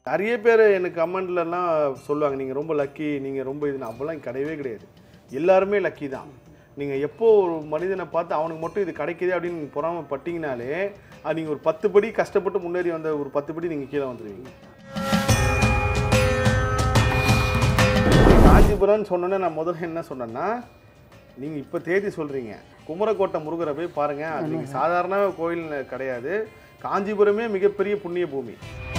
நிறைய பேர் எனக்கு கமெண்ட்லலாம் சொல்லுவாங்க நீங்கள் ரொம்ப லக்கி நீங்கள் ரொம்ப இது அப்போல்லாம் கிடையவே கிடையாது எல்லாருமே லக்கி தான் நீங்கள் எப்போ ஒரு மனிதனை பார்த்து அவனுக்கு மட்டும் இது கிடைக்குது அப்படின்னு நீங்கள் பொறாமப்பட்டீங்கனாலே அது நீங்கள் ஒரு பத்து படி கஷ்டப்பட்டு முன்னேறி வந்த ஒரு பத்து படி நீங்கள் கீழே வந்துடுவீங்க காஞ்சிபுரம்னு சொன்னோன்னே நான் முதல்ல என்ன சொன்னேன்னா நீங்கள் இப்போ தேதி சொல்கிறீங்க குமரக்கோட்டை முருகரை போய் பாருங்கள் அது நீங்கள் சாதாரண கோயில் கிடையாது காஞ்சிபுரமே மிகப்பெரிய புண்ணிய பூமி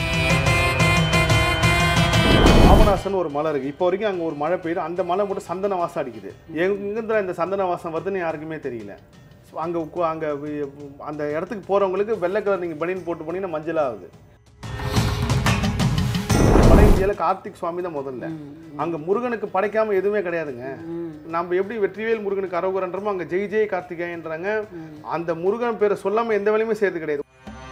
பாபநாசன் ஒரு மலை இருக்குது இப்போ வரைக்கும் அங்கே ஒரு மழை பெய்யுது அந்த மலை மட்டும் சந்தன வாசம் அடிக்குது எங்கிருந்துல இந்த சந்தன வாசம் வருதுன்னு யாருக்குமே தெரியல ஸோ அங்கே அங்கே அந்த இடத்துக்கு போகிறவங்களுக்கு வெள்ளை கலர் நீங்கள் பனியன் போட்டு போனீங்கன்னா மஞ்சள் ஆகுது வட இந்தியாவில் கார்த்திக் சுவாமி தான் முதல்ல அங்கே முருகனுக்கு படைக்காம எதுவுமே கிடையாதுங்க நம்ம எப்படி வெற்றிவேல் முருகனுக்கு அரோகரன்றமோ அங்கே ஜெய் ஜெய் கார்த்திகேயன்றாங்க அந்த முருகன் பேரை சொல்லாமல் எந்த வேலையுமே செய்யறது கிடையாது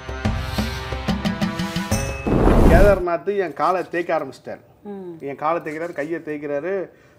கேதார்நாத் என் காலை தேய்க்க ஆரம்பிச்சிட்டார் என் காலை தேய்க்கிறாரு கையை தேய்க்கிறாரு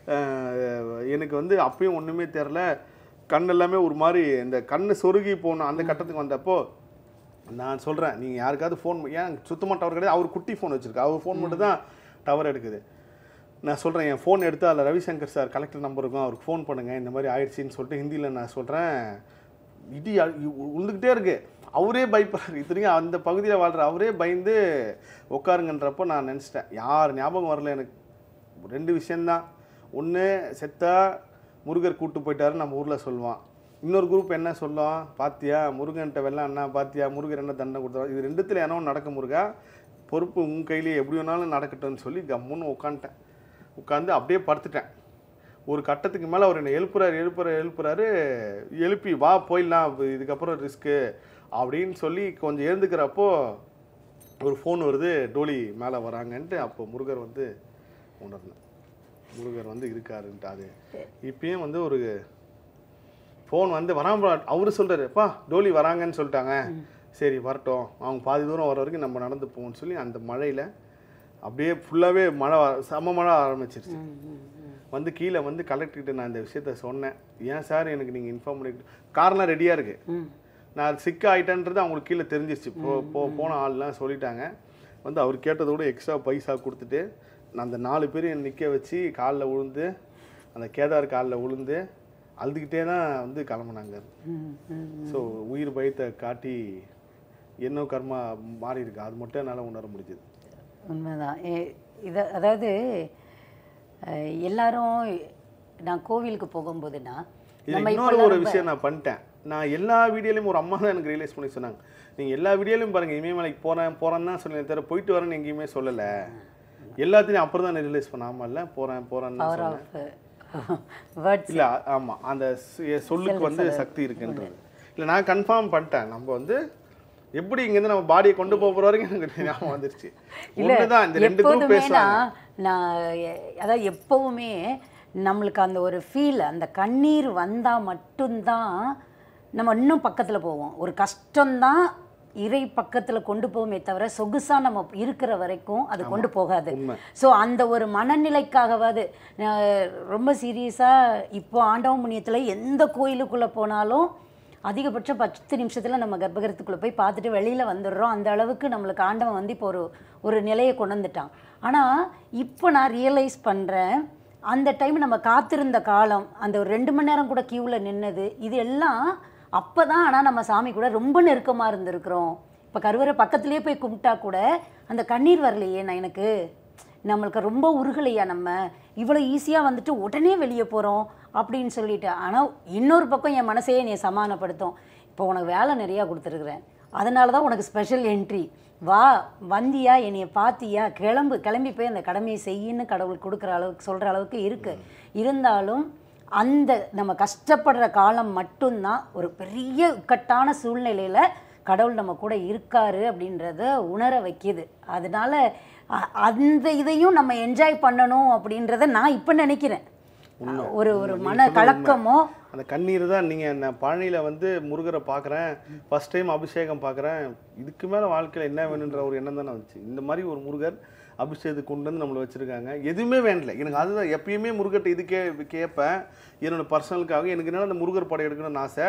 அஹ், எனக்கு வந்து அப்பயும் ஒன்றுமே தெரில கண் எல்லாமே ஒரு மாதிரி இந்த கண்ணு சொருகி போகணும் அந்த கட்டத்துக்கு வந்தப்போ நான் சொல்கிறேன் நீங்கள் யாருக்காவது ஃபோன் ஏன் சுத்தமாக டவர் கிடையாது அவர் குட்டி ஃபோன் வச்சுருக்கா அவர் ஃபோன் மட்டும் தான் டவர் எடுக்குது நான் சொல்கிறேன் என் ஃபோன் எடுத்து அதில் ரவிசங்கர் சார் கலெக்டர் நம்பர் இருக்கும் அவருக்கு ஃபோன் பண்ணுங்கள் இந்த மாதிரி ஆயிடுச்சின்னு சொல்லிட்டு ஹிந்தியில் நான் சொல்கிறேன் இடி அ- இ- உழுந்துக்கிட்டே இருக்கு அவரே பயப்படுறாரு இத்தனைக்கும் அந்த பகுதியில் வாழ்கிற அவரே பயந்து உட்காருங்கன்றப்போ நான் நினச்சிட்டேன் யார் ஞாபகம் வரல எனக்கு ரெண்டு விஷயந்தான் ஒன்று செத்தா முருகர் கூட்டு போயிட்டாரு நம்ம ஊரில் சொல்லுவான் இன்னொரு குரூப் என்ன சொல்லும் பாத்தியா முருகன்ட்ட வெள்ளம் அண்ணா பாத்தியா முருகர் என்ன தண்டனை கொடுத்தாரு இது ரெண்டுத்தில் என்ன நடக்க முருகா பொறுப்பு உன் கையிலேயே எப்படி வேணாலும் நடக்கட்டும்னு சொல்லி கம்முன்னு உட்காந்துட்டேன் உட்காந்து அப்படியே படுத்துட்டேன் ஒரு கட்டத்துக்கு மேலே அவர் என்னை எழுப்புறாரு எழுப்புறாரு எழுப்புறாரு எழுப்பி வா போயிடலாம் அப்ப இதுக்கப்புறம் ரிஸ்க்கு அப்படின்னு சொல்லி கொஞ்சம் எழுந்துக்கிறப்போ ஒரு ஃபோன் வருது டோலி மேலே வராங்கன்ட்டு அப்போ முருகர் வந்து உணர்ந்தேன் முருகர் வந்து இருக்காருன்ட்டு அது இப்பயும் வந்து ஒரு ஃபோன் வந்து வராம அவரு சொல்றாரு அப்பா டோலி வராங்கன்னு சொல்லிட்டாங்க சரி வரட்டும் அவங்க பாதி தூரம் வர வரைக்கும் நம்ம நடந்து போவோம்னு சொல்லி அந்த மழையில் அப்படியே ஃபுல்லாகவே மழை வர- செம மழை ஆரம்பிச்சிருச்சு வந்து கீழே வந்து கலெக்டர்கிட்ட நான் இந்த விஷயத்த சொன்னேன் ஏன் சார் எனக்கு நீங்கள் இன்ஃபார்ம் பண்ணி காரணம் ரெடியாக இருக்குது நான் சிக்க ஆயிட்டேன்றது அவங்களுக்கு கீழே தெரிஞ்சிருச்சு போ போ போன ஆள்லாம் சொல்லிட்டாங்க வந்து அவர் கேட்டதோட எக்ஸ்ட்ரா பைசா கொடுத்துட்டு நான் அந்த நாலு பேரையும் நிற்க வச்சு காலில் விழுந்து அந்த கேதார் காலில் விழுந்து அழுதுகிட்டே தான் வந்து கிளம்புனாங்க ஸோ உயிர் பயத்தை காட்டி என்ன கர்மா மாறி இருக்கு அது மட்டும் என்னால் உணர முடிஞ்சது உண்மைதான் ஏ- இத அதாவது அஹ், எல்லாரும் நான் கோவிலுக்கு போகும்போதுன்னா இதில் நம்ம இன்னொரு இப்போ ஒரு விஷயம் நான் பண்ணிட்டேன் நான் எல்லா வீடியோலையும் ஒரு அம்மா தான் எனக்கு ரியலைஸ் பண்ணி சொன்னாங்க நீங்கள் எல்லா வீடியோலையும் பாருங்கள் இமயமலைக்கு போகிறேன் போகிறேன்னு தான் சொன்னேன் தவிர போயிட்டு வரேன்னு எங்கேயுமே சொல்லலை எல்லாத்தையும் அப்புறம் தான் ரியலைஸ் பண்ண ஆமாம்ல போகிறேன் போகிறேன்னு தான் பவர் சொன்னேன் ஆஃப் வேர்ட்ஸ் இல்லை ஆமாம் அந்த சு- சொல்லுக்கு வந்து சக்தி இருக்குன்றது இல்லை நான் கன்ஃபார்ம் பண்ணிட்டேன் நம்ம வந்து எப்படி இங்கேருந்து நம்ம பாடியை கொண்டு போக போகிற வரைக்கும் எனக்கு ஞாபகம் வந்துருச்சு ஒண்ணுதான் இந்த ரெண்டு குரூப் எப்போதுமே பேசுவாங்க நான் நான் எ- அதாவது எப்பவுமே நம்மளுக்கு அந்த ஒரு ஃபீல் அந்த கண்ணீர் வந்தா மட்டும்தான் நம்ம இன்னும் பக்கத்துல போவோம் ஒரு கஷ்டம்தான் இறை பக்கத்துல கொண்டு போவோமே தவிர சொகுசா நம்ம இருக்கிற வரைக்கும் அது கொண்டு போகாது உண்மை. ஸோ அந்த ஒரு மனநிலைக்காகவாது நான் ரொம்ப சீரியஸாக இப்போ ஆண்டவன் புண்ணியத்துல எந்த கோயிலுக்குள்ள போனாலும் அதிகபட்சம் பத்து நிமிஷத்துல நம்ம கர்ப்பகிரகத்துக்குள்ள போய் பார்த்துட்டு வெளியில வந்துடுறோம் அந்த அளவுக்கு நம்மளுக்கு ஆண்டவன் வந்து இப்போ ஒரு ஒரு நிலையை கொண்டு வந்துட்டான் ஆனா இப்போ நான் ரியலைஸ் பண்றேன் அந்த டைம் நம்ம காத்திருந்த காலம் அந்த ஒரு ரெண்டு மணி நேரம் கூட கியூவில் நின்னது இது எல்லாம் அப்பதான் ஆனா நம்ம சாமி கூட ரொம்ப நெருக்கமா இருந்திருக்கிறோம் இப்போ கருவறை பக்கத்துலேயே போய் கும்பிட்டா கூட அந்த கண்ணீர் வரலையே நான் எனக்கு நம்மளுக்கு ரொம்ப உருகலையா நம்ம இவ்வளோ ஈஸியாக வந்துட்டு உடனே வெளியே போகிறோம் அப்படின்னு சொல்லிட்டு ஆனால் இன்னொரு பக்கம் என் மனசையே நீ சமாதானப்படுத்தும் இப்போ உனக்கு வேலை நிறையா கொடுத்துருக்குறேன் அதனால தான் உனக்கு ஸ்பெஷல் என்ட்ரி வா வந்தியா என்னைய பாத்தியா கிளம்பு கிளம்பி போய் அந்த கடமையை செய்யின்னு கடவுள் கொடுக்குற அளவுக்கு சொல்கிற அளவுக்கு இருக்குது இருந்தாலும் அந்த நம்ம கஷ்டப்படுற காலம் மட்டும்தான் ஒரு பெரிய இக்கட்டான சூழ்நிலையில் கடவுள் நம்ம கூட இருக்காரு அப்படின்றத உணர வைக்கிது அதனால அ- அந்த இதையும் நம்ம என்ஜாய் பண்ணணும் அப்படின்றத நான் இப்போ நினைக்கிறேன் ஒரு ஒரு மன கலக்கமோ அந்த கண்ணீர் தான் நீங்கள் நான் பழனியில் வந்து முருகரை பார்க்குறேன் ஃபர்ஸ்ட் டைம் அபிஷேகம் பார்க்குறேன் இதுக்கு மேலே வாழ்க்கையில் என்ன வேணுன்ற ஒரு எண்ணம் தானே வந்துச்சு இந்த மாதிரி ஒரு முருகர் அபிஷேகத்துக்கு கொண்டு வந்து நம்மளை வச்சுருக்காங்க எதுவுமே வேண்டல எனக்கு அதுதான் எப்பயுமே முருகர்ட்ட இது கே கேட்பேன் என்னோட பர்சனலுக்காக எனக்கு என்னன்னா அந்த முருகர் படம் எடுக்கணும்னு ஆசை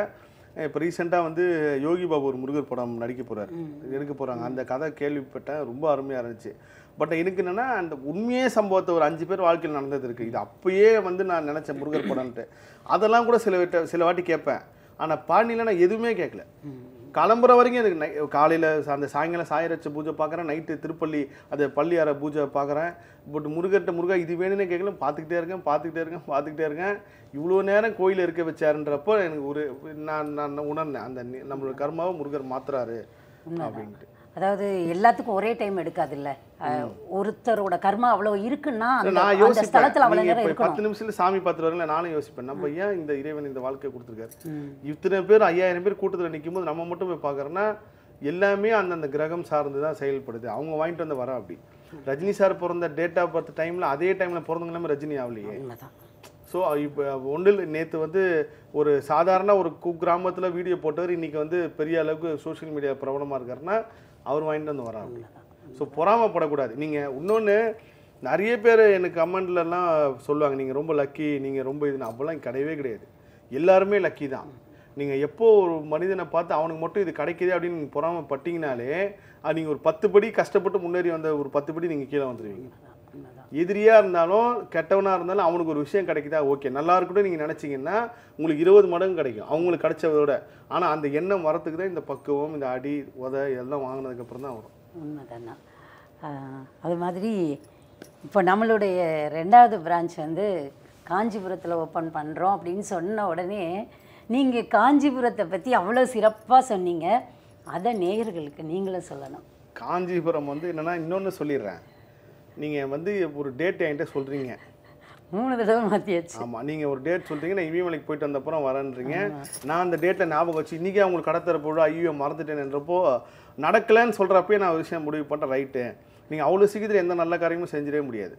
இப்போ ரீசெண்டாக வந்து யோகி பாபு ஒரு முருகர் படம் நடிக்க போகிறார் எடுக்க போகிறாங்க அந்த கதை கேள்விப்பட்டேன் ரொம்ப அருமையாக இருந்துச்சு பட் எனக்கு என்னென்னா அந்த உண்மையே சம்பவத்தை ஒரு அஞ்சு பேர் வாழ்க்கையில் நடந்தது இருக்குது இது அப்பயே வந்து நான் நினச்சேன் முருகர் படம்ன்ட்டு அதெல்லாம் கூட சில விட்ட சில வாட்டி கேட்பேன் ஆனால் பாணியில் நான் எதுவுமே கேட்கல கிளம்புற வரைக்கும் எனக்கு நை காலையில் அந்த சாயங்காலம் சாயரட்ச பூஜை பார்க்குறேன் நைட்டு திருப்பள்ளி அது பள்ளியார பூஜை பார்க்குறேன் பட் முருகர்கிட்ட முருகா இது வேணும்னே கேட்கல பார்த்துக்கிட்டே இருக்கேன் பார்த்துக்கிட்டே இருக்கேன் பார்த்துக்கிட்டே இருக்கேன் இவ்வளோ நேரம் கோயில் இருக்க வச்சாருன்றப்போ எனக்கு ஒரு நான் நான் உணர்ந்தேன் அந்த நி- நம்மளோட கர்மாவை முருகர் மாத்துறாரு அப்படின்ட்டு அதாவது எல்லாத்துக்கும் ஒரே டைம் எடுக்காதுல்ல அஹ், ஒருத்தரோட கர்மா அவ்வளவு இருக்குன்னா அந்த- நான் அந்த யோசிப்பேன் ஸ்தலத்துல அவ்வளவு நீங்க நேரம் இப்ப இருக்கணும் பத்து நிமிஷத்துல சாமி பார்த்துட்டு வரல நானும் யோசிப்பேன் நம்ம ஏன் இந்த இறைவன் இந்த வாழ்க்கையை கொடுத்துருக்காரு இத்தனை பேர் ஐயாயிரம் பேர் கூட்டத்துல நிற்கும் போது நம்ம மட்டும் போய் பார்க்கறோன்னா எல்லாமே அந்தந்த கிரகம் சார்ந்து தான் செயல்படுது அவங்க வாங்கிட்டு வந்து வர அப்படி ரஜினி சார் பிறந்த டேட் ஆஃப் பர்த் டைம்ல அதே டைம்ல பிறந்தவங்க எல்லாமே ரஜினி ஆகலையே உண்மைதான் ஸோ இப்போ ஒன்றில் நேற்று வந்து ஒரு சாதாரண ஒரு குக்கிராமத்தில் வீடியோ போட்டவர் இன்னைக்கு வந்து பெரிய அளவுக்கு சோஷியல் மீடியா பிரபலமாக இருக்காருன்னா அவர் வாங்கிட்டு வந்து வராங்க ஸோ பொறாமப்படக்கூடாது நீங்கள் இன்னொன்று நிறைய பேர் எனக்கு கமெண்ட்லலாம் சொல்லுவாங்க நீங்கள் ரொம்ப லக்கி நீங்கள் ரொம்ப இது அப்போல்லாம் கிடையவே கிடையாது எல்லாருமே லக்கி தான் நீங்கள் எப்போ ஒரு மனிதனை பார்த்து அவனுக்கு மட்டும் இது கிடைக்குது அப்படின்னு நீங்கள் பொறாமப்பட்டீங்கனாலே அது நீங்கள் ஒரு பத்து படி கஷ்டப்பட்டு முன்னேறி வந்த ஒரு பத்து படி நீங்கள் கீழே வந்துடுவீங்க உண்மைதான் எதிரியா இருந்தாலும் கெட்டவனா இருந்தாலும் அவனுக்கு ஒரு விஷயம் கிடைக்குதா ஓகே நல்லா இருக்கட்டும் நீங்க நினைச்சீங்கன்னா உங்களுக்கு இருபது மடங்கு கிடைக்கும் அவங்களுக்கு கிடைச்சதோட ஆனா அந்த எண்ணம் வரத்துக்கு தான் இந்த பக்குவம் இந்த அடி உத எல்லாம் வாங்கினதுக்கு அப்புறம் தான் வரும் உண்மைதாண்ணா ஆஹ், அது மாதிரி இப்போ நம்மளுடைய ரெண்டாவது பிரான்ச் வந்து காஞ்சிபுரத்தில் ஓப்பன் பண்ணுறோம் அப்படின்னு சொன்ன உடனே நீங்கள் காஞ்சிபுரத்தை பற்றி அவ்வளோ சிறப்பாக சொன்னீங்க அதை நேயர்களுக்கு நீங்களும் சொல்லணும் காஞ்சிபுரம் வந்து என்னன்னா இன்னொன்னு சொல்லிடுறேன் நீங்க வந்து ஒரு டேட் என்கிட்ட சொல்றீங்க மூணு தடவை மாற்றியாச்சு ஆமா நீங்க ஒரு டேட் சொல்றீங்க நான் இமயமலைக்கு போயிட்டு வந்தப்புறம் வரேன்றீங்க நான் அந்த டேட்டை ஞாபகம் வச்சு இன்னைக்கே அவங்களுக்கு கடை திறப்போட ஐயோ மறந்துட்டேன்றப்போ நடக்கலைன்னு சொல்றப்பயே நான் ஒரு விஷயம் முடிவு பண்ணிட்டேன் ரைட்டு நீங்க அவ்வளோ சீக்கிரத்தில் எந்த நல்ல காரியமும் செஞ்சிடவே முடியாது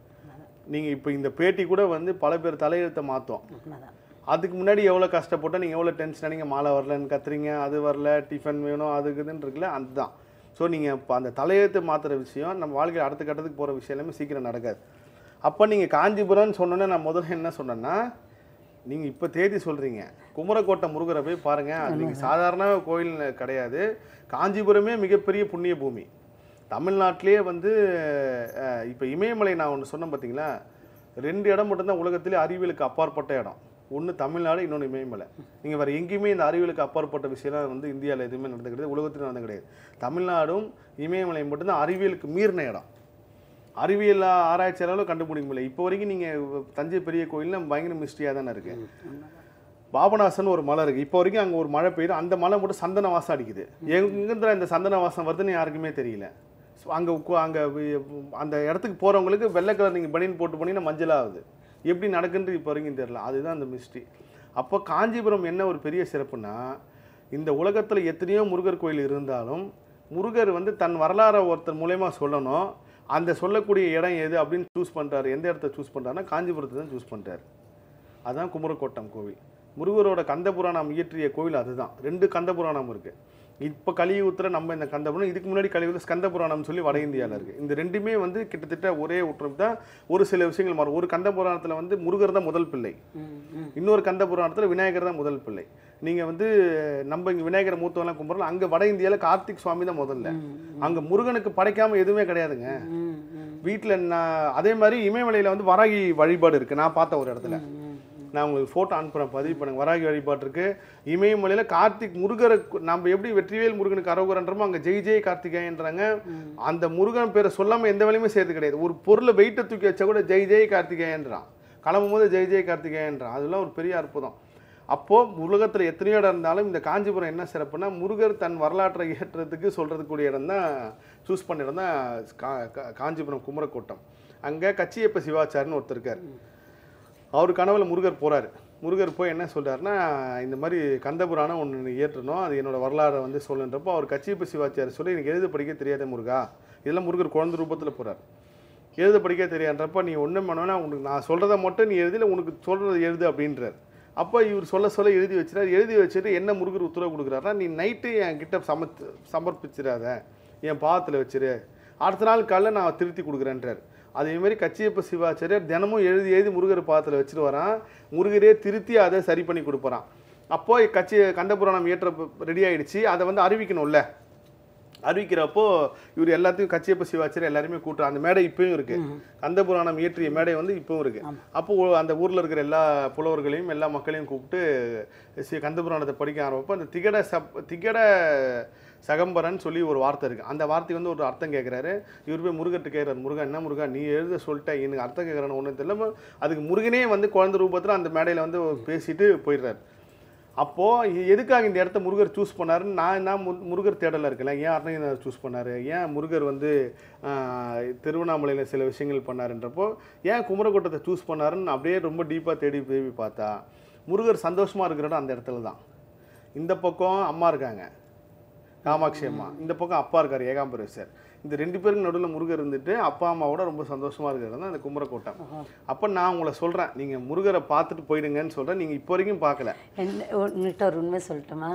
நீங்க இப்போ இந்த பேட்டி கூட வந்து பல பேர் தலையெழுத்தை மாற்றும் உண்மைதான் அதுக்கு முன்னாடி எவ்வளோ கஷ்டப்பட்டோம் நீங்கள் எவ்வளோ டென்ஷன் நீங்கள் மாலை வரலன்னு கத்துறீங்க அது வரல டிஃபன் வேணும் அதுக்கு இதுன்னு இருக்குல்ல அதுதான் ஸோ நீங்கள் இப்போ அந்த தலையெழுத்து மாற்றுற விஷயம் நம்ம வாழ்க்கையில் அடுத்த கட்டத்துக்கு போகிற விஷயம் எல்லாமே சீக்கிரம் நடக்காது அப்போ நீங்கள் காஞ்சிபுரம்னு சொன்னோன்னே நான் முதல்ல என்ன சொன்னேன்னா நீங்கள் இப்போ தேதி சொல்கிறீங்க குமரக்கோட்டை முருகரை போய் பாருங்கள் அது நீங்கள் சாதாரண கோயில் கிடையாது காஞ்சிபுரமே மிகப்பெரிய புண்ணிய பூமி தமிழ்நாட்டிலேயே வந்து இப்போ இமயமலை நான் ஒன்று சொன்னேன் பார்த்தீங்களா ரெண்டு இடம் மட்டும்தான் உலகத்திலே அறிவியலுக்கு அப்பாற்பட்ட இடம் ஒன்று தமிழ்நாடு இன்னொன்று இமயமலை நீங்கள் வேறு எங்கேயுமே இந்த அறிவியலுக்கு அப்பாற்பட்ட விஷயம்லாம் வந்து இந்தியாவில் எதுவுமே நடந்து கிடையாது உலகத்தில் நடந்து கிடையாது தமிழ்நாடும் இமயமலையும் மட்டும்தான் அறிவியலுக்கு மீறின இடம் அறிவியல் ஆராய்ச்சியாளர்களும் கண்டுபிடிக்க முடியல இப்போ வரைக்கும் நீங்கள் தஞ்சை பெரிய கோயில்ல பயங்கர மிஸ்ட்ரியாக தானே இருக்கு பாபநாசன் ஒரு மலை இருக்குது இப்போ வரைக்கும் அங்கே ஒரு மழை பெய்யுது அந்த மலை மட்டும் சந்தன வாசம் அடிக்குது எங்கிருந்த இந்த சந்தன வாசம் வருதுன்னு யாருக்குமே தெரியல ஸோ அங்கே அங்கே அந்த இடத்துக்கு போகிறவங்களுக்கு வெள்ளை கலர் நீங்கள் பனியன் போட்டு போனீங்கன்னா மஞ்சள் ஆகுது எப்படி நடக்குன்றது இப்போ வரைக்கும் தெரியல அதுதான் அந்த மிஸ்ட்ரி அப்போ காஞ்சிபுரம் என்ன ஒரு பெரிய சிறப்புனா இந்த உலகத்தில் எத்தனையோ முருகர் கோயில் இருந்தாலும் முருகர் வந்து தன் வரலாறை ஒருத்தர் மூலயமா சொல்லணும் அந்த சொல்லக்கூடிய இடம் எது அப்படின்னு சூஸ் பண்ணுறாரு எந்த இடத்த சூஸ் பண்ணுறாருன்னா காஞ்சிபுரத்தை தான் சூஸ் பண்ணுறாரு அதான் குமரக்கோட்டம் கோவில் முருகரோட கந்த புராணம் இயற்றிய கோவில் அதுதான் ரெண்டு கந்த புராணம் இருக்கு இப்போ கலியுகத்தில் நம்ம இந்த கந்த புராணம் இதுக்கு முன்னாடி கலியுகத்தில் ஸ்கந்த புராணம் சொல்லி வட இந்தியாவில் இருக்கு இந்த ரெண்டுமே வந்து கிட்டத்தட்ட ஒரே ஒற்றுமை தான் ஒரு சில விஷயங்கள் மாறும் ஒரு கந்த புராணத்தில் வந்து முருகர் தான் முதல் பிள்ளை ம், ம். இன்னொரு கந்த புராணத்தில் விநாயகர் தான் முதல் பிள்ளை நீங்கள் வந்து நம்ம இங்கே விநாயகர் மூத்தவெல்லாம் கும்பிட்றோம் அங்கே வட இந்தியாவில் கார்த்திக் சுவாமி தான் முதல்ல அங்கே முருகனுக்கு படைக்காம எதுவுமே கிடையாதுங்க ம், ம். வீட்டில் நான் அதே மாதிரி இமயமலையில் வந்து வராகி வழிபாடு இருக்குது நான் பார்த்த ஒரு இடத்துல நான் உங்களுக்கு ஃபோட்டோ அனுப்புகிறேன் பதிவு பண்ணுங்க வராகி வழிபாடு இருக்கு இமயமலையில் கார்த்திக் முருகரை நம்ம எப்படி வெற்றிவேல் முருகனுக்கு அரோகரன்றமோ அங்கே ஜெய் ஜெய் கார்த்திகேயன்றாங்க அந்த முருகன் பேரை சொல்லாமல் எந்த வேலையுமே சேர்த்து கிடையாது ஒரு பொருளை வெயிட்டை தூக்கி வச்சா கூட ஜெய் ஜெய் கார்த்திகேயன்றான் கிளம்பும் போது ஜெய் ஜெய் கார்த்திகேயன்றான் அதெல்லாம் ஒரு பெரிய அற்புதம் அப்போது உலகத்தில் எத்தனையோ இடம் இருந்தாலும் இந்த காஞ்சிபுரம் என்ன சிறப்புனா முருகர் தன் வரலாற்றை ஏற்றுறதுக்கு சொல்கிறதுக்கூடிய இடம் தான் சூஸ் பண்ண இடம் தான் கா- கா- காஞ்சிபுரம் குமரக்கோட்டம் அங்கே கச்சியப்ப சிவாச்சாரின்னு ஒருத்தர் இருக்கார் அவர் கனவுல முருகர் போறாரு முருகர் போய் என்ன சொல்றாருன்னா இந்த மாதிரி கந்தபுராணம் ஒன்று ஏற்றணும் அது என்னோட வரலாறை வந்து சொல்லுன்றப்போ அவர் கச்சியப்ப சிவாச்சாரி சொல்லி எனக்கு எழுத படிக்க தெரியாத முருகா இதெல்லாம் முருகர் குழந்தை ரூபத்தில் போறார் எழுத படிக்க தெரியான்றப்ப நீ ஒன்றும் பண்ணவேனா உனக்கு நான் சொல்கிறத மட்டும் நீ எழுதில உனக்கு சொல்கிறத எழுது அப்படின்றார் அப்போ இவர் சொல்ல சொல்ல எழுதி வச்சிட்டார் எழுதி வச்சுட்டு என்ன முருகர் உத்தரவு கொடுக்குறாருன்னா நீ நைட்டு என் கிட்ட சமத்து சமர்ப்பிச்சிடாத என் பாதத்தில் வச்சிரு அடுத்த நாள் காலைல நான் திருத்தி கொடுக்குறேன்றார் அதே மாதிரி கச்சியப்ப சிவாச்சாரியார் தினமும் எழுதி எழுதி முருகர் பாதத்தில் வச்சுட்டு வரான் முருகரே திருத்தி அதை சரி பண்ணி கொடுப்பறான் அப்போ கட்சி கந்தபுராணம் ஏற்ற ரெடி ஆயிடுச்சு அதை வந்து அறிவிக்கணும்ல அறிவிக்கிறப்போ இவர் எல்லாத்தையும் கச்சியப்ப சிவாச்சாரியர் எல்லாருமே கூட்டுற அந்த மேடை இப்பயும் இருக்கு கந்தபுராணம் இயற்றிய மேடை வந்து இப்பவும் இருக்கு அப்போ ஒ- அந்த ஊர்ல இருக்கிற எல்லா புலவர்களையும் எல்லா மக்களையும் கூப்பிட்டு சி- கந்தபுராணத்தை படிக்க ஆரம்பிப்போ அந்த திகட சப் திகட சகம்பரன் சொல்லி ஒரு வார்த்தை இருக்கு அந்த வார்த்தை வந்து ஒரு அர்த்தம் கேட்குறாரு இவர் போய் முருகட்டு கேட்குறாரு முருகன் என்ன முருகா நீ எழுத சொல்லிட்ட எனக்கு அர்த்தம் கேட்குறான்னு ஒன்றும் தெரியல அதுக்கு முருகனே வந்து குழந்தை ரூபத்தில் அந்த மேடையில் வந்து பேசிட்டு போயிடுறாரு அப்போது இது எதுக்காக இந்த இடத்த முருகர் சூஸ் பண்ணாருன்னு நான் என்ன மு- முருகர் தேடல இருக்கல ஏன் அருணகிரிநாதர் சூஸ் பண்ணாரு ஏன் முருகர் வந்து ஆஹ், திருவண்ணாமலையில் சில விஷயங்கள் பண்ணாருன்றப்போ ஏன் குமரக்கோட்டத்தை சூஸ் பண்ணாருன்னு அப்படியே ரொம்ப டீப்பாக தேடி தேடி பார்த்தா முருகர் சந்தோஷமாக இருக்கிற இடம் அந்த இடத்துல தான் இந்த பக்கம் அம்மா இருக்காங்க காமாட்சி அம்மா இந்த பக்கம் அப்பா இருக்கார் ஏகாம்பரேஸ்வர் இந்த ரெண்டு பேருக்கு நடுவில் முருகர் இருந்துட்டு அப்பா அம்மாவோட ரொம்ப சந்தோஷமா இருக்கிறது தான் அந்த குமரக்கோட்டம் அப்போ நான் உங்களை சொல்கிறேன் நீங்கள் முருகரை பார்த்துட்டு போயிடுங்கன்னு சொல்கிறேன் நீங்கள் இப்போ வரைக்கும் பார்க்கல என்ன உங்கள்கிட்ட ஒரு உண்மை சொல்லட்டுமா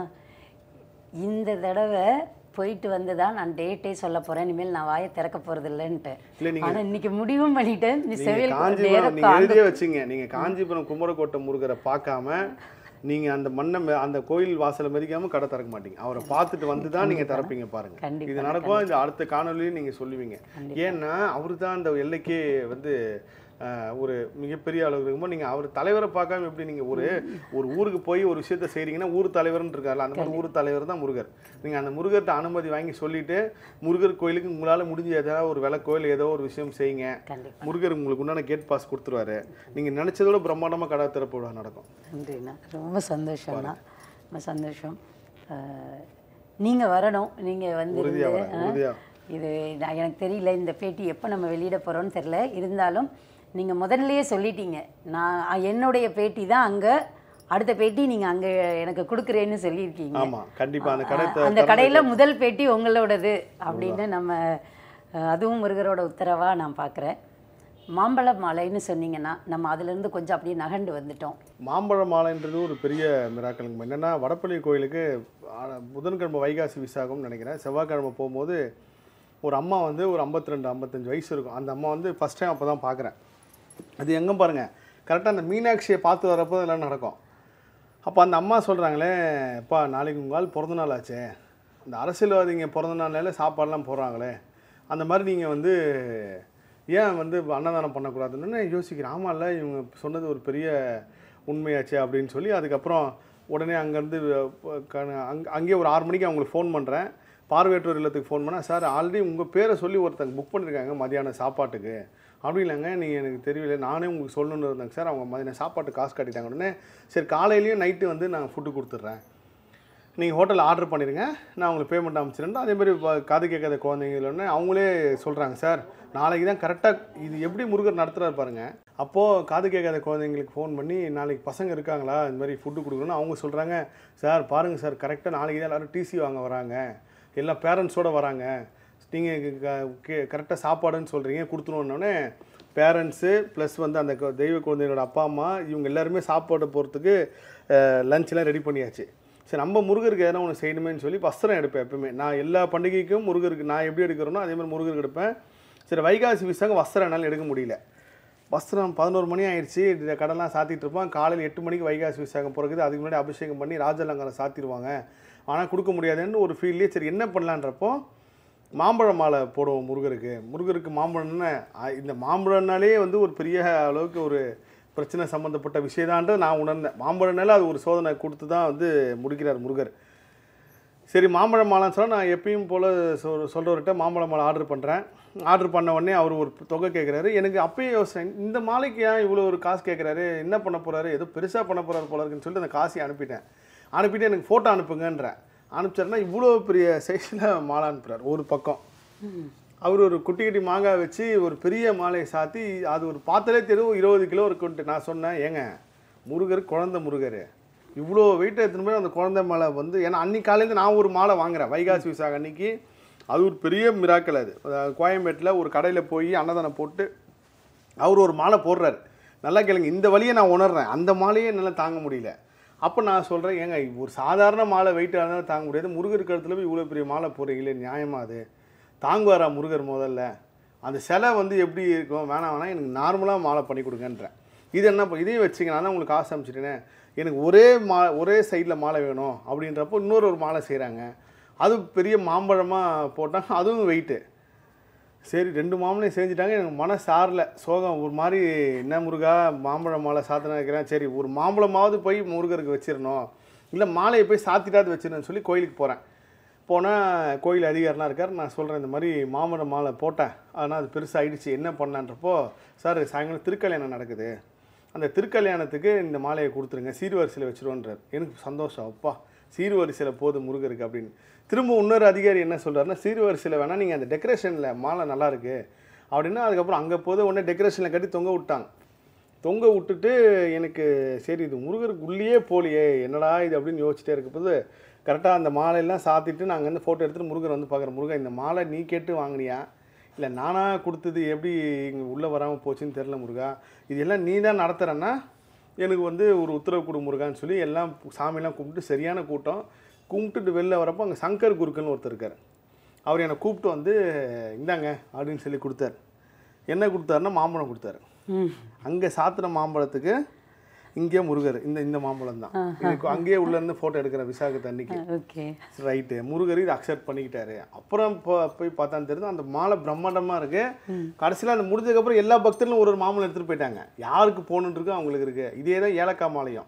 இந்த தடவை போயிட்டு வந்து தான் நான் டேட்டே சொல்ல போறேன் இனிமேல் நான் வாயை திறக்க போறது இல்லைன்ட்டு இல்லை நீங்கள் ஆனா இன்னைக்கு முடிவும் பண்ணிட்டேன் நீ நீங்க செவியல் காஞ்சிபுரம் நீங்க எழுதியே வச்சுங்க நீங்க காஞ்சிபுரம் குமரக்கோட்டை முருகரை பார்க்காம நீங்க அந்த மண்ணை மெ- அந்த கோயில் வாசலை மதிக்காம கடை திறக்க மாட்டீங்க அவரை பார்த்துட்டு வந்து தான் நீங்க திறப்பீங்க பாருங்க கண்டிப்பா, இது நடக்கும் இந்த அடுத்த காணொலியும் நீங்க சொல்லுவீங்க ஏன்னா அவரு தான் அந்த எல்லைக்கே வந்து அஹ், ஒரு மிகப்பெரிய அளவு இருக்கும்போது நீங்க அவர் தலைவரை பார்க்காம எப்படி நீங்க ஒரு ஒரு ஊருக்கு போய் ஒரு விஷயத்த செய்றீங்கன்னா ஊர் தலைவர்னு இருக்கார்ல அந்த மாதிரி ஊர் தலைவர் தான் முருகர் நீங்க அந்த முருகர்கிட்ட அனுமதி வாங்கி சொல்லிட்டு முருகர் கோயிலுக்கு உங்களால முடிஞ்ச ஏதாவது ஒரு விளக்கோயில் ஏதோ ஒரு விஷயம் செய்யுங்க கண்டிப்பா முருகர் உங்களுக்கு உண்டான கேட் பாஸ் கொடுத்துருவாரு நீங்க நினைச்சதோட பிரம்மாண்டமா கடை திறப்பு விழா நடக்கும் நன்றிண்ணா ரொம்ப சந்தோஷம்ண்ணா ரொம்ப சந்தோஷம் அஹ், நீங்க வரணும் நீங்க வந்து உறுதியா இருந்து, வரேன், அஹ், உறுதியா. இது நான் எனக்கு தெரியல இந்த பேட்டி எப்போ நம்ம வெளியிட போறோம்னு தெரியல இருந்தாலும் நீங்க முதல்லயே சொல்லிட்டீங்க நான் என்னுடைய பேட்டி தான் அங்க அடுத்த பேட்டி நீங்க அங்க எனக்கு கொடுக்குறேன்னு சொல்லியிருக்கீங்க ஆமா கண்டிப்பா அந்த கடை ஆ, அந்த கடையில முதல் பேட்டி உங்களோடது அப்படின்னு நம்ம அஹ், அதுவும் முருகரோட உத்தரவா நான் பார்க்குறேன் மாம்பழ மாலைன்னு சொன்னீங்கன்னா நம்ம அதுலேருந்து கொஞ்சம் அப்படியே நகண்டு வந்துட்டோம் மாம்பழ மாலைன்றது ஒரு பெரிய மிராக்கலுங்க என்னன்னா வடப்பள்ளி கோயிலுக்கு ஆ, புதன்கிழமை வைகாசி விசாகம்னு நினைக்கிறேன் செவ்வாய்க்கிழமை போகும்போது ஒரு அம்மா வந்து ஒரு 52 ரெண்டு ஐம்பத்தஞ்சு வயசு இருக்கும் அந்த அம்மா வந்து ஃபஸ்ட் டைம் அப்போ தான் பார்க்குறேன் அது எங்கே பாருங்க கரெக்டாக அந்த மீனாட்சியை பார்த்து வரப்போ இதெல்லாம் நடக்கும் அப்போ அந்த அம்மா சொல்கிறாங்களே அப்பா நாளைக்கு உங்களால் பிறந்த நாள் ஆச்சே இந்த அரசியல்வாதிங்க பிறந்த நாள்னால சாப்பாடுலாம் போடுறாங்களே அந்த மாதிரி நீங்கள் வந்து ஏன் வந்து அன்னதானம் பண்ணக்கூடாதுன்னு யோசிக்கிறேன் ஆமாம்ல இவங்க சொன்னது ஒரு பெரிய உண்மையாச்சே அப்படின்னு சொல்லி அதுக்கப்புறம் உடனே அங்கேருந்து அங்கே அங்கேயே ஒரு ஆறு மணிக்கு அவங்களுக்கு ஃபோன் பண்ணுறேன் பார்வையற்றோர் இல்லத்துக்கு ஃபோன் பண்ணால் சார் ஆல்ரெடி உங்கள் பேரை சொல்லி ஒருத்தங்க புக் பண்ணியிருக்காங்க மதியானம் சாப்பாட்டுக்கு அப்படி இல்லைங்க நீங்கள் எனக்கு தெரியல நானே உங்களுக்கு சொல்லணும்னு இருந்தேங்க சார் அவங்க மதியானம் சாப்பாட்டு காசு கட்டிட்டாங்க உடனே சரி காலையிலையும் நைட்டு வந்து நான் ஃபுட்டு கொடுத்துட்றேன் நீங்கள் ஹோட்டலில் ஆர்டர் பண்ணிடுங்க நான் உங்களுக்கு பேமெண்ட் அமைச்சிருந்தேன் அதே மாதிரி வ- காது கேட்காத குழந்தைங்களோடனே அவங்களே சொல்கிறாங்க சார் நாளைக்கு தான் கரெக்டாக இது எப்படி முருகர் நடத்துகிறாரு பாருங்க அப்போது காது கேட்காத குழந்தைங்களுக்கு ஃபோன் பண்ணி நாளைக்கு பசங்க இருக்காங்களா இந்த மாதிரி ஃபுட்டு கொடுக்கணும்னு அவங்க சொல்கிறாங்க சார் பாருங்கள் சார் கரெக்டாக நாளைக்கு தான் எல்லோரும் டிசி வாங்க வராங்க எல்லா பேரண்ட்ஸோடு வராங்க நீங்கள் கரெக்டாக சாப்பாடுன்னு சொல்கிறீங்க கொடுத்துருவோன்னொடனே பேரண்ட்ஸு ப்ளஸ் வந்து அந்த கொ- தெய்வ குழந்தைகளோட அப்பா அம்மா இவங்க எல்லாருமே சாப்பாடு போகிறதுக்கு லஞ்செலாம் ரெடி பண்ணியாச்சு சரி நம்ம முருகருக்கு எதனா ஒன்று செய்யணுமேன்னு சொல்லி வஸ்திரம் எடுப்பேன் எப்பவுமே நான் எல்லா பண்டிகைக்கும் முருகருக்கு நான் எப்படி எடுக்கிறேனோ அதே மாதிரி முருகருக்கு எடுப்பேன் சரி வைகாசி விசாகம் வஸ்திரம் என்னால் எடுக்க முடியல வஸ்திரம் பதினோரு மணி ஆயிடுச்சு இந்த கடைலாம் சாத்திட்டு இருப்பான் காலையில் எட்டு மணிக்கு வைகாசி விசாகம் பிறகுது அதுக்கு முன்னாடி அபிஷேகம் பண்ணி ராஜலங்காரம் சாத்திடுவாங்க ஆனால் கொடுக்க முடியாதுன்னு ஒரு ஃபீல்ட்லேயே சரி என்ன பண்ணலான்றப்போ மாம்பழ மாலை போடுவோம் முருகருக்கு முருகருக்கு மாம்பழம்னு அ- இந்த மாம்பழம்னாலே வந்து ஒரு பெரிய அளவுக்கு ஒரு பிரச்சனை சம்மந்தப்பட்ட விஷயதான்றது நான் உணர்ந்தேன் மாம்பழம்னால அது ஒரு சோதனை கொடுத்து தான் வந்து முடிக்கிறார் முருகர் சரி மாம்பழ மாலைன்னு சொன்னால் நான் எப்பயும் போல் சொல் சொல்கிறவர்கிட்ட மாம்பழ மாலை ஆர்டர் பண்ணுறேன் ஆர்டர் பண்ண உடனே அவர் ஒரு தொகை கேட்குறாரு எனக்கு அப்பயே யோசனை இந்த மாலைக்கு ஏன் இவ்வளோ ஒரு காசு கேட்குறாரு என்ன பண்ண போகிறாரு ஏதோ பெருசாக பண்ண போகிறாரு போல இருக்குன்னு சொல்லிட்டு அந்த காசையும் அனுப்பிட்டேன் அனுப்பிட்டு எனக்கு ஃபோட்டோ அனுப்புங்கன்றேன் அனுப்பிச்சாருன்னா இவ்வளோ பெரிய சைஸில் மாலை அனுப்புகிறார் ஒரு பக்கம் அவர் ஒரு குட்டி குட்டி மாங்காய் வச்சு ஒரு பெரிய மாலையை சாத்தி அது ஒரு பார்த்தாலே தெரியும் இருபது கிலோ இருக்குன்ட்டு நான் சொன்னேன் ஏங்க முருகர் குழந்தை முருகர் இவ்வளோ வெயிட் எடுத்துன்னு போய் அந்த குழந்தை மாலை வந்து ஏன்னா அன்னைக்கு காலையில் நான் ஒரு மாலை வாங்குறேன் வைகாசி விசாக அன்னைக்கு அது ஒரு பெரிய மிராக்கல் அது அதாவது கோயம்பேட்டில் ஒரு கடையில் போய் அன்னதானம் போட்டு அவர் ஒரு மாலை போடுறாரு நல்லா கேளுங்க இந்த வழியை நான் உணர்றேன் அந்த மாலையே என்னால் தாங்க முடியல அப்போ நான் சொல்கிறேன் ஏங்க ஒரு சாதாரண மாலை வெயிட் இருந்தாலும் தாங்க முடியாது முருகர் கழுத்துல போய் இவ்வளோ பெரிய மாலை போடுறீங்களே நியாயமா அது தாங்குவாரா முருகர் முதல்ல அந்த சிலை வந்து எப்படி இருக்கும் வேணாம் வேணாம் எனக்கு நார்மலாக மாலை பண்ணி கொடுங்கன்றேன் இது என்ன ப- இதையும் வச்சுங்க நான் தான் உங்களுக்கு காசு அனுப்பிச்சிட்டேனே எனக்கு ஒரே மா ஒரே சைடில் மாலை வேணும் அப்படின்றப்போ இன்னொரு ஒரு மாலை செய்கிறாங்க அது பெரிய மாம்பழமாக போட்டாங்க அதுவும் வெயிட்டு சரி ரெண்டு மாம்பழையும் செஞ்சுட்டாங்க எனக்கு மனசு ஆறல சோகம் ஒரு மாதிரி என்ன முருகா மாம்பழம் மாலை சாத்தினா இருக்கிறேன் சரி ஒரு மாம்பழமாவது போய் முருகருக்கு வச்சிடணும் இல்லை மாலையை போய் சாத்திட்டாவது வச்சிடணும்னு சொல்லி கோயிலுக்கு போகிறேன் போனால் கோயில் அதிகாரிலாம் இருக்கார் நான் சொல்கிறேன் இந்த மாதிரி மாம்பழம் மாலை போட்டேன் ஆனால் அது பெருசாகிடுச்சு என்ன பண்ணான்றப்போ சார் சாயங்காலம் திருக்கல்யாணம் நடக்குது அந்த திருக்கல்யாணத்துக்கு இந்த மாலையை கொடுத்துருங்க சீர்வரிசையில் வச்சிருவோன்றார் எனக்கு சந்தோஷம் அப்பா சீர்வரிசையில் போதும் முருகருக்கு அப்படின்னு திரும்ப இன்னொரு அதிகாரி என்ன சொல்றாருன்னா சீர்வரிசையில் வேணால் நீங்கள் அந்த டெக்கரேஷனில் மாலை நல்லா இருக்கு அப்படின்னா அதுக்கப்புறம் அங்கே போது உடனே டெக்கரேஷனில் கட்டி தொங்க விட்டாங்க தொங்க விட்டுட்டு எனக்கு சரி இது முருகருக்கு உள்ளேயே போலியே என்னடா இது அப்படின்னு யோசிச்சுட்டே இருக்கும்போது கரெக்டாக அந்த மாலையெல்லாம் சாத்திட்டு நாங்கள் வந்து ஃபோட்டோ எடுத்துட்டு முருகர் வந்து பார்க்குறேன் முருகன் இந்த மாலை நீ கேட்டு வாங்கினியா இல்லை நானாக கொடுத்தது எப்படி இங்கே உள்ளே வராமல் போச்சுன்னு தெரில முருகா இது எல்லாம் நீ தான் நடத்துகிறேன்னா எனக்கு வந்து ஒரு உத்தரவு கொடு முருகான்னு சொல்லி எல்லாம் சாமியெல்லாம் கும்பிட்டு சரியான கூட்டம் கும்பிட்டுட்டு வெளில வரப்போ அங்கே சங்கர் குருக்கள்னு ஒருத்தர் இருக்கார் அவர் என்னை கூப்பிட்டு வந்து இந்தாங்க அப்படின்னு சொல்லி கொடுத்தாரு என்ன கொடுத்தாருன்னா மாம்பழம் கொடுத்தாரு அங்கே சாத்தின மாம்பழத்துக்கு இங்கே முருகர் இந்த இந்த மாம்பழம் தான் எனக்கு அங்கேயே உள்ள இருந்து ஃபோட்டோ எடுக்கிற விசாகத்து அன்னைக்கு ஓகே ரைட்டு முருகர் இது அக்செப்ட் பண்ணிக்கிட்டாரு அப்புறம் போ- போய் பார்த்தான்னு தெரியுது அந்த மாலை பிரம்மாண்டமாக இருக்கு கடைசியில் அந்த முடிஞ்சதுக்கப்புறம் எல்லா பக்தர்களும் ஒரு ஒரு மாமலை எடுத்துகிட்டு போயிட்டாங்க யாருக்கு போகணுன்னு இருக்கோ அவங்களுக்கு இருக்கு இதே தான் ஏலக்காய் மாலையும்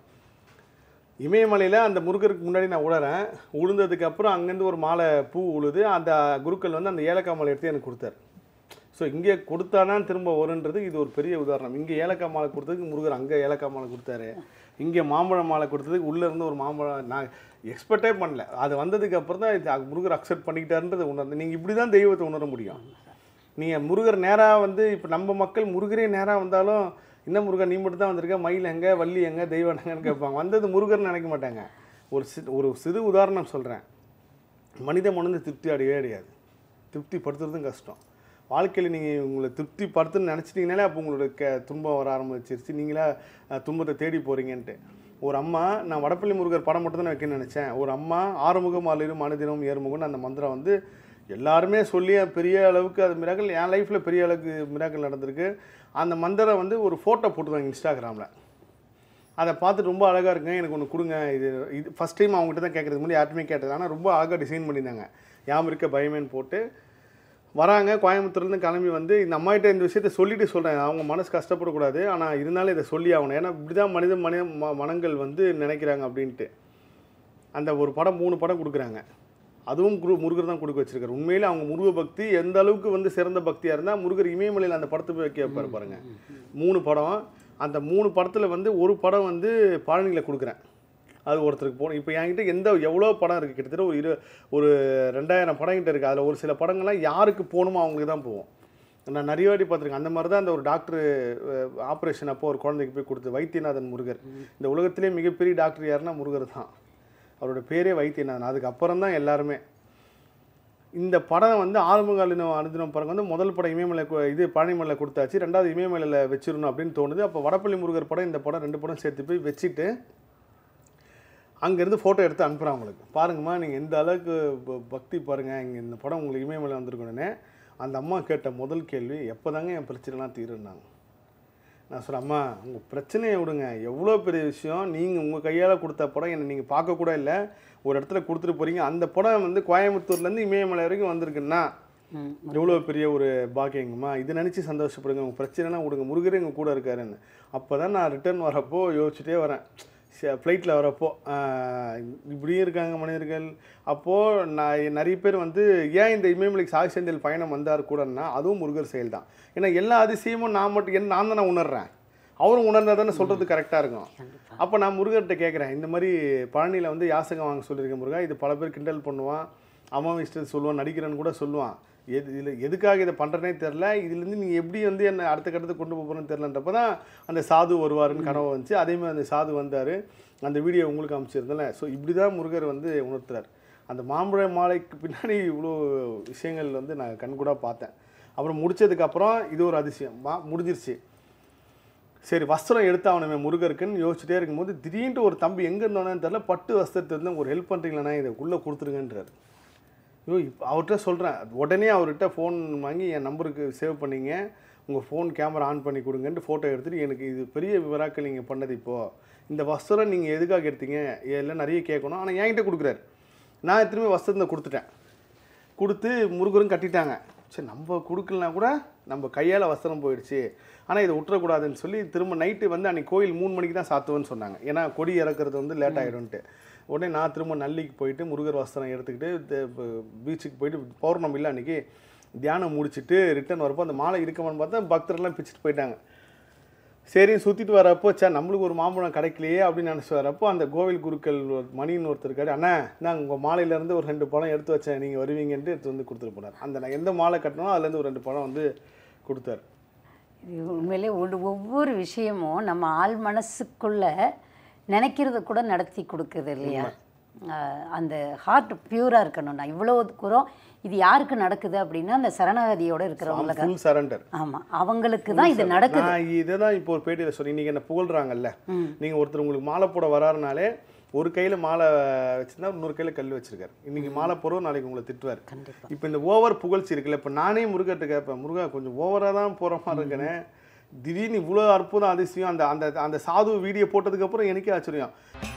இமயமலையில் அந்த முருகருக்கு முன்னாடி நான் உழறேன் உளுந்ததுக்கு அப்புறம் அங்கேருந்து ஒரு மாலை பூ உழுது அந்த குருக்கள் வந்து அந்த ஏலக்காய் மாலை எடுத்து எனக்கு கொடுத்தாரு ஸோ இங்கே கொடுத்தாதான் திரும்ப வருன்றது இது ஒரு பெரிய உதாரணம் இங்கே ஏலக்காய் மாலை கொடுத்ததுக்கு முருகர் அங்கே ஏலக்காய் மாலை கொடுத்தாரு இங்கே மாம்பழம் மாலை கொடுத்ததுக்கு உள்ளே இருந்து ஒரு மாம்பழம் நான் எக்ஸ்பெக்டே பண்ணல அது வந்ததுக்கு அப்புறம் தான் இது அ- முருகர் அக்செப்ட் பண்ணிக்கிட்டாருன்றது உணர்ந்து நீங்கள் இப்படி தான் தெய்வத்தை உணர முடியும் நீங்கள் முருகர் நேராக வந்து இப்போ நம்ம மக்கள் முருகரே நேராக வந்தாலும் என்ன முருகன் நீ மட்டும் தான் வந்திருக்க மயில் எங்கே வள்ளி எங்கே தெய்வம் எங்கன்னு கேட்பாங்க வந்தது முருகர்னு நினைக்க மாட்டாங்க ஒரு சி ஒரு சிறு உதாரணம் சொல்கிறேன் மனித மனது திருப்தி அடையவே அடையாது திருப்தி படுத்துறதும் கஷ்டம் வாழ்க்கையில் நீங்கள் உங்களை திருப்தி படுத்துன்னு நினச்சிட்டிங்கனாலே அப்போ உங்களோட க துன்பம் வர ஆரம்பிச்சிருச்சு நீங்களே அஹ், துன்பத்தை தேடி போகிறீங்கன்ட்டு ஒரு அம்மா நான் வடப்பள்ளி முருகர் படம் மட்டும் தான் வைக்கணும்னு நினச்சேன் ஒரு அம்மா ஆறுமுகம் அலிரும் மனுதினம் ஏறுமுகம்னு அந்த மந்திரம் வந்து எல்லாருமே சொல்லி பெரிய அளவுக்கு அது மிராக்கள் என் லைஃப்பில் பெரிய அளவுக்கு மிராக்கள் நடந்திருக்கு அந்த மந்திரம் வந்து ஒரு ஃபோட்டோ போட்டுருவாங்க இன்ஸ்டாகிராமில் அதை பார்த்துட்டு ரொம்ப அழகாக இருக்குங்க எனக்கு ஒன்று கொடுங்க இது இது ஃபஸ்ட் டைம் அவங்ககிட்ட தான் கேட்குறதுக்கு முன்னாடி யார்ட்டுமே கேட்டது ஆனால் ரொம்ப அழகாக டிசைன் பண்ணியிருந்தாங்க யாம் இருக்க பயமேன்னு போட்டு வராங்க கோயம்புத்தூர்லேருந்து கிளம்பி வந்து இந்த அம்மாகிட்ட இந்த விஷயத்த சொல்லிட்டு சொல்கிறேன் அவங்க மனசு கஷ்டப்படக்கூடாது ஆனால் இருந்தாலும் இதை சொல்லி ஆகணும் ஏன்னா இப்படி தான் மனித மனித ம- மனங்கள் வந்து நினைக்கிறாங்க அப்படின்ட்டு அந்த ஒரு படம் மூணு படம் கொடுக்குறாங்க அதுவும் குரு முருகர் தான் கொடுக்க வச்சிருக்காரு உண்மையிலே அவங்க முருக பக்தி எந்த அளவுக்கு வந்து சிறந்த பக்தியாக இருந்தால் முருகர் இமயமலையில் அந்த படத்தை போய் வைக்க வைப்பாரு பாருங்க மூணு படம் அந்த மூணு படத்தில் வந்து ஒரு படம் வந்து பழனியில் கொடுக்குறேன் அது ஒருத்தருக்கு போகணும் இப்போ என்கிட்ட எந்த எவ்வளோ படம் இருக்குது கிட்டத்தட்ட ஒரு இரு ஒரு ரெண்டாயிரம் படம் கிட்ட இருக்குது அதில் ஒரு சில படங்கள்லாம் யாருக்கு போகணுமோ அவங்களுக்கு தான் போவோம் நான் நிறைய வாட்டி பார்த்துருக்கேன் அந்த மாதிரி தான் அந்த ஒரு டாக்டர் ஆப்ரேஷன் அப்போ ஒரு குழந்தைக்கு போய் கொடுத்து வைத்தியநாதன் முருகர் இந்த உலகத்திலே மிகப்பெரிய டாக்டர் யாருன்னா முருகர் தான் அவரோட பேரே வைத்தியநாதன் அதுக்கப்புறம் தான் எல்லாருமே இந்த படம் வந்து ஆறுமுகாலின அனுதினம் படம் வந்து முதல் படம் இமயமலை கு- இது பழனிமலையில் கொடுத்தாச்சு ரெண்டாவது இமயமலையில் வச்சிடணும் அப்படின்னு தோணுது அப்போ வடப்பள்ளி முருகர் படம் இந்த படம் ரெண்டு படம் சேர்த்து போய் வச்சுட்டு அங்கேருந்து ஃபோட்டோ எடுத்து அனுப்புகிறேன் அவங்களுக்கு பாருங்கம்மா நீங்கள் எந்த அளவுக்கு ப- பக்தி பாருங்கள் இங்கே இந்த படம் உங்களுக்கு இமயமலை வந்திருக்கணுன்னே அந்த அம்மா கேட்ட முதல் கேள்வி எப்போ தாங்க என் பிரச்சனைலாம் தீருன்னாங்க நான் சொல்கிறேன் அம்மா உங்கள் பிரச்சனையை விடுங்க எவ்வளோ பெரிய விஷயம் நீங்கள் உங்கள் கையால் கொடுத்த படம் என்னை நீங்கள் பார்க்கக்கூட இல்லை ஒரு இடத்துல கொடுத்துட்டு போகிறீங்க அந்த படம் வந்து கோயம்புத்தூர்லேருந்து இமயமலை வரைக்கும் வந்திருக்குன்னா எவ்வளோ பெரிய ஒரு பாக்கியங்கம்மா இது நினச்சி சந்தோஷப்படுங்க உங்கள் பிரச்சனைனா விடுங்க முருகரே எங்கள் கூட இருக்காருன்னு அப்போ தான் நான் ரிட்டர்ன் வரப்போ யோசிச்சுட்டே வரேன் ஃப்ளைட்டில் வரப்போ ஆஹ், இப்படியும் இருக்காங்க மனிதர்கள் அப்போது நான் நிறைய பேர் வந்து ஏன் இந்த இமயமலைக்கு சாகி செந்தில் பயணம் வந்தார் கூடன்னா அதுவும் முருகர் செயல் தான் ஏன்னா எல்லா அதிசயமும் நான் மட்டும் என் நான் தானே உணர்றேன் அவரும் உணர்ந்தா தானே சொல்கிறது கரெக்டாக இருக்கும் அப்போ நான் முருகர்கிட்ட கேட்குறேன் இந்த மாதிரி பழனியில் வந்து யாசகம் வாங்க சொல்லியிருக்கேன் முருகா இது பல பேர் கிண்டல் பண்ணுவான் அம்மா இஷ்டத்தை சொல்லுவான் நடிக்கிறேன்னு கூட சொல்லுவான் எது இதில் எதுக்காக இதை பண்ணுறனே தெரில இதுலேருந்து நீங்கள் எப்படி வந்து என்னை அடுத்த கட்டத்துக்கு கொண்டு போகிறேன்னு தெரிலன்றப்ப தான் அந்த சாது வருவாருன்னு கனவு வந்துச்சு அதே மாதிரி அந்த சாது வந்தார் அந்த வீடியோ உங்களுக்கு அமைச்சிருந்தேன்ல ஸோ இப்படி தான் முருகர் வந்து உணர்த்துறார் அந்த மாம்பழ மாலைக்கு பின்னாடி இவ்வளோ விஷயங்கள் வந்து நான் கண்கூடாக பார்த்தேன் அப்புறம் முடிச்சதுக்கப்புறம் இது ஒரு அதிசயம் மா முடிஞ்சிருச்சு சரி வஸ்திரம் எடுத்தாவணுமே முருகருக்குன்னு யோசிச்சுட்டே இருக்கும்போது திடீர்னு ஒரு தம்பி எங்கே இருந்தோன்னு தெரில பட்டு வஸ்திரத்தை இருந்து ஒரு ஹெல்ப் பண்ணுறீங்களா இதை உள்ளே கொடுத்துருங்கன்றார் ஐயோ இப்போ அவர்கிட்ட சொல்கிறேன் உடனே அவர்கிட்ட ஃபோன் வாங்கி என் நம்பருக்கு சேவ் பண்ணிங்க உங்கள் ஃபோன் கேமரா ஆன் பண்ணி கொடுங்கன்ட்டு ஃபோட்டோ எடுத்துட்டு எனக்கு இது பெரிய விவராக்கள் நீங்கள் பண்ணது இப்போது இந்த வஸ்திரம் நீங்கள் எதுக்காக எடுத்தீங்க எல்லாம் நிறைய கேட்கணும் ஆனால் என்கிட்ட கொடுக்குறாரு நான் திரும்பி வஸ்திரத்தை கொடுத்துட்டேன் கொடுத்து முருகரும் கட்டிட்டாங்க சரி நம்ம கொடுக்கலனா கூட நம்ம கையால் வஸ்திரம் போயிடுச்சு ஆனால் இதை விட்டுறக்கூடாதுன்னு சொல்லி திரும்ப நைட்டு வந்து அன்னைக்கு கோயில் மூணு மணிக்கு தான் சாத்துவேன்னு சொன்னாங்க ஏன்னா கொடி இறக்குறது வந்து லேட் ஆகிடும்ன்ட்டு உடனே நான் திரும்ப நல்லிக்கு போயிட்டு முருகர் வஸ்திரம் எடுத்துக்கிட்டு பீச்சுக்கு போயிட்டு பௌர்ணமியில் அன்னைக்கு தியானம் முடிச்சுட்டு ரிட்டர்ன் வரப்போ அந்த மாலை இருக்கமான்னு பார்த்தா பக்தர்லாம் பிச்சுட்டு போயிட்டாங்க சரின்னு சுற்றிட்டு வரப்போ சே நம்மளுக்கு ஒரு மாம்பழம் கிடைக்கலையே அப்படின்னு நினச்சி வரப்போ அந்த கோவில் குருக்கள் ஒரு மணின்னு ஒருத்தர் இருக்காரு அண்ணா நான் உங்கள் மாலையிலேருந்து ஒரு ரெண்டு பழம் எடுத்து வச்சேன் நீங்கள் வருவீங்கன்ட்டு எடுத்து வந்து கொடுத்துட்டு போனார் அந்த நான் எந்த மாலை கட்டணும் அதுலேருந்து ஒரு ரெண்டு பழம் வந்து கொடுத்தாரு இது உண்மையிலே ஒரு ஒவ்வொரு விஷயமும் நம்ம ஆள் மனசுக்குள்ள நினைக்கிறத கூட நடத்தி கொடுக்குது இல்லையா ஆஹ் அந்த ஹார்ட் பியூராக இருக்கணும்னா இவ்வளோ தூரம் இது யாருக்கு நடக்குது அப்படின்னா அந்த சரணாகதியோட இருக்கிறவங்களுக்கு ஃபுல் சரண்டர் ஆமாம் அவங்களுக்கு தான் இது நடக்குது நான் இதை தான் இப்போ ஒரு பேட்டியில் சொல்லி நீங்கள் என்ன புகழ்றாங்கல்ல நீங்கள் ஒருத்தர் உங்களுக்கு மாலை போட வராருனாலே ஒரு கையில் மாலை வச்சிருந்தா இன்னொரு கையில் கல் வச்சிருக்காரு இன்னைக்கு மாலை போடுறோம் நாளைக்கு உங்களை திட்டுவார் கண்டிப்பா. இப்போ இந்த ஓவர் புகழ்ச்சி இருக்குல்ல இப்போ நானே முருகர்கிட்ட கேட்பேன் முருகா கொஞ்சம் ஓவராக தான் போகிற மாதிரி இருக்கேனே திடீர்னு இவ்வளோ அற்புதம் அதிசயம் அந்த அந்த அந்த சாது வீடியோ போட்டதுக்கப்புறம் எனக்கே ஆச்சரியம்